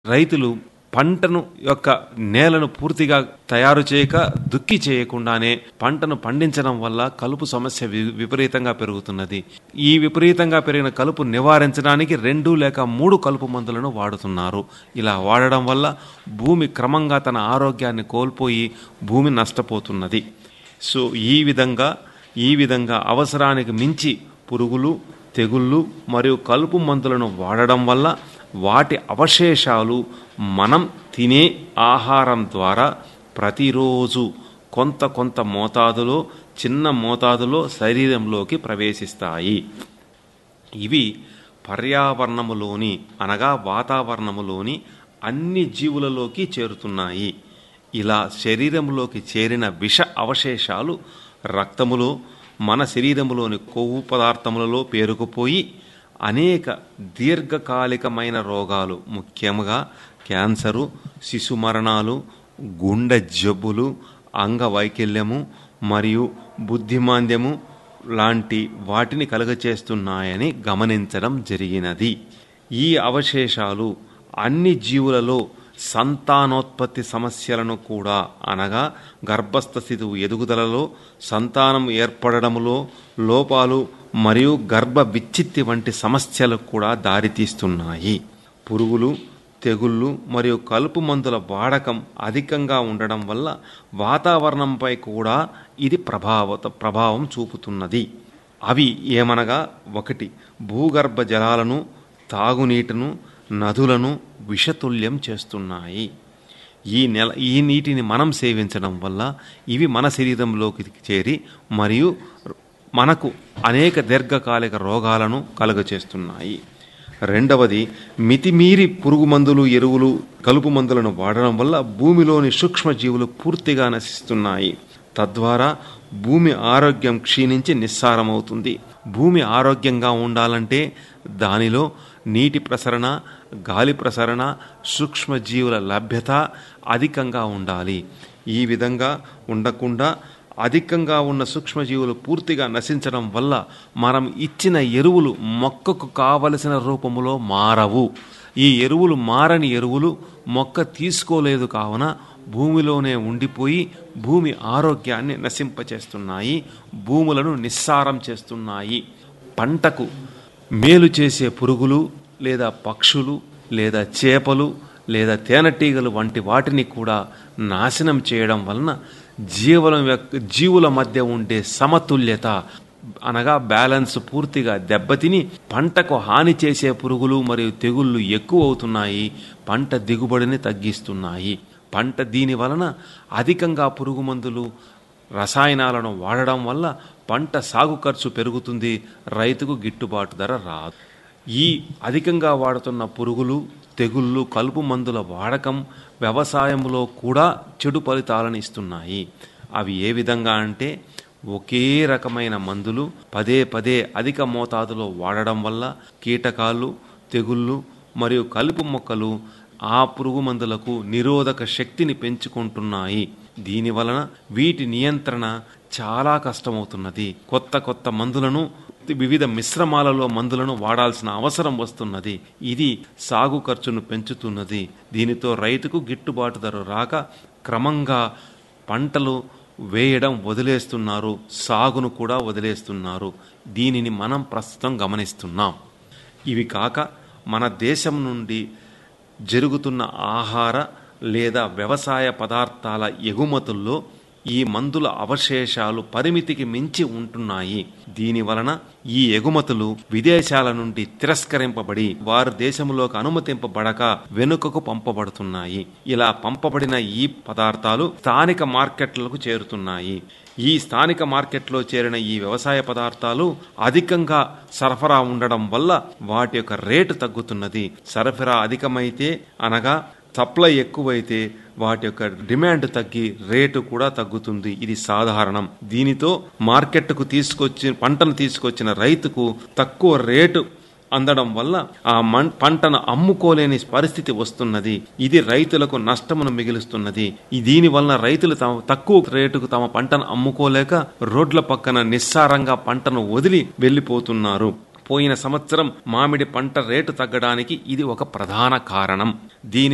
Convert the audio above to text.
రైతులు పంటను యొక్క నేలను పూర్తిగా తయారు చేయక దుక్కి చేయకుండానే పంటను పండించడం వల్ల కలుపు సమస్య వి- విపరీతంగా పెరుగుతున్నది ఈ విపరీతంగా పెరిగిన కలుపు నివారించడానికి రెండు లేక మూడు కలుపు మందులను వాడుతున్నారు ఇలా వాడడం వల్ల భూమి క్రమంగా తన ఆరోగ్యాన్ని కోల్పోయి భూమి నష్టపోతున్నది సో ఈ విధంగా ఈ విధంగా అవసరానికి మించి పురుగులు తెగుళ్ళు మరియు కలుపు మందులను వాడడం వల్ల వాటి అవశేషాలు మనం తినే ఆహారం ద్వారా ప్రతిరోజు కొంత కొంత మోతాదులో చిన్న మోతాదులో శరీరంలోకి ప్రవేశిస్తాయి ఇవి పర్యావరణములోని అనగా వాతావరణములోని అన్ని జీవులలోకి చేరుతున్నాయి ఇలా శరీరంలోకి చేరిన విష అవశేషాలు రక్తములో మన శరీరములోని కొవ్వు పదార్థములలో పేరుకుపోయి అనేక దీర్ఘకాలికమైన రోగాలు ముఖ్యంగా క్యాన్సరు శిశు మరణాలు గుండె జబ్బులు అంగవైకల్యము మరియు బుద్ధిమాంద్యము లాంటి వాటిని కలుగచేస్తున్నాయని గమనించడం జరిగినది ఈ అవశేషాలు అన్ని జీవులలో సంతానోత్పత్తి సమస్యలను కూడా అనగా గర్భస్థ స్థితి ఎదుగుదలలో సంతానం ఏర్పడడంలో లోపాలు మరియు గర్భ విచ్ఛిత్తి వంటి సమస్యలకు కూడా దారితీస్తున్నాయి పురుగులు తెగుళ్ళు మరియు కలుపు మందుల వాడకం అధికంగా ఉండడం వల్ల వాతావరణంపై కూడా ఇది ప్రభావత ప్రభావం చూపుతున్నది అవి ఏమనగా ఒకటి భూగర్భ జలాలను తాగునీటిను నదులను విషతుల్యం చేస్తున్నాయి ఈ నెల ఈ నీటిని మనం సేవించడం వల్ల ఇవి మన శరీరంలోకి చేరి మరియు మనకు అనేక దీర్ఘకాలిక రోగాలను కలుగచేస్తున్నాయి రెండవది మితిమీరి పురుగు మందులు ఎరువులు కలుపు మందులను వాడడం వల్ల భూమిలోని సూక్ష్మజీవులు పూర్తిగా నశిస్తున్నాయి తద్వారా భూమి ఆరోగ్యం క్షీణించి నిస్సారమవుతుంది భూమి ఆరోగ్యంగా ఉండాలంటే దానిలో నీటి ప్రసరణ గాలి ప్రసరణ సూక్ష్మజీవుల లభ్యత అధికంగా ఉండాలి ఈ విధంగా ఉండకుండా అధికంగా ఉన్న సూక్ష్మజీవులు పూర్తిగా నశించడం వల్ల మనం ఇచ్చిన ఎరువులు మొక్కకు కావలసిన రూపములో మారవు ఈ ఎరువులు మారని ఎరువులు మొక్క తీసుకోలేదు కావున భూమిలోనే ఉండిపోయి భూమి ఆరోగ్యాన్ని నశింపచేస్తున్నాయి భూములను నిస్సారం చేస్తున్నాయి పంటకు మేలు చేసే పురుగులు లేదా పక్షులు లేదా చేపలు లేదా తేనెటీగలు వంటి వాటిని కూడా నాశనం చేయడం వలన జీవుల యొక్క జీవుల మధ్య ఉండే సమతుల్యత అనగా బ్యాలెన్స్ పూర్తిగా దెబ్బతిని పంటకు హాని చేసే పురుగులు మరియు తెగుళ్ళు ఎక్కువ అవుతున్నాయి పంట దిగుబడిని తగ్గిస్తున్నాయి పంట దీని వలన అధికంగా పురుగు మందులు రసాయనాలను వాడడం వల్ల పంట సాగు ఖర్చు పెరుగుతుంది రైతుకు గిట్టుబాటు ధర రాదు ఈ అధికంగా వాడుతున్న పురుగులు తెగుళ్ళు కలుపు మందుల వాడకం వ్యవసాయంలో కూడా చెడు ఫలితాలను ఇస్తున్నాయి అవి ఏ విధంగా అంటే ఒకే రకమైన మందులు పదే పదే అధిక మోతాదులో వాడడం వల్ల కీటకాలు తెగుళ్ళు మరియు కలుపు మొక్కలు ఆ పురుగు మందులకు నిరోధక శక్తిని పెంచుకుంటున్నాయి దీని వలన వీటి నియంత్రణ చాలా కష్టమవుతున్నది కొత్త కొత్త మందులను వివిధ మిశ్రమాలలో మందులను వాడాల్సిన అవసరం వస్తున్నది ఇది సాగు ఖర్చును పెంచుతున్నది దీనితో రైతుకు గిట్టుబాటు ధర రాక క్రమంగా పంటలు వేయడం వదిలేస్తున్నారు సాగును కూడా వదిలేస్తున్నారు దీనిని మనం ప్రస్తుతం గమనిస్తున్నాం ఇవి కాక మన దేశం నుండి జరుగుతున్న ఆహార లేదా వ్యవసాయ పదార్థాల ఎగుమతుల్లో ఈ మందుల అవశేషాలు పరిమితికి మించి ఉంటున్నాయి దీని వలన ఈ ఎగుమతులు విదేశాల నుండి తిరస్కరింపబడి వారి దేశంలోకి అనుమతింపబడక వెనుకకు పంపబడుతున్నాయి ఇలా పంపబడిన ఈ పదార్థాలు స్థానిక మార్కెట్లకు చేరుతున్నాయి ఈ స్థానిక మార్కెట్లో చేరిన ఈ వ్యవసాయ పదార్థాలు అధికంగా సరఫరా ఉండడం వల్ల వాటి యొక్క రేటు తగ్గుతున్నది సరఫరా అధికమైతే అనగా సప్లై ఎక్కువైతే వాటి యొక్క డిమాండ్ తగ్గి రేటు కూడా తగ్గుతుంది ఇది సాధారణం దీనితో మార్కెట్కు తీసుకొచ్చి పంటను తీసుకొచ్చిన రైతుకు తక్కువ రేటు అందడం వల్ల ఆ మన్ పంటను అమ్ముకోలేని పరిస్థితి వస్తున్నది ఇది రైతులకు నష్టమును మిగులుస్తున్నది ఈ దీని వలన రైతులు తమ తక్కువ రేటుకు తమ పంటను అమ్ముకోలేక రోడ్ల పక్కన నిస్సారంగా పంటను వదిలి వెళ్ళిపోతున్నారు పోయిన సంవత్సరం మామిడి పంట రేటు తగ్గడానికి ఇది ఒక ప్రధాన కారణం దీని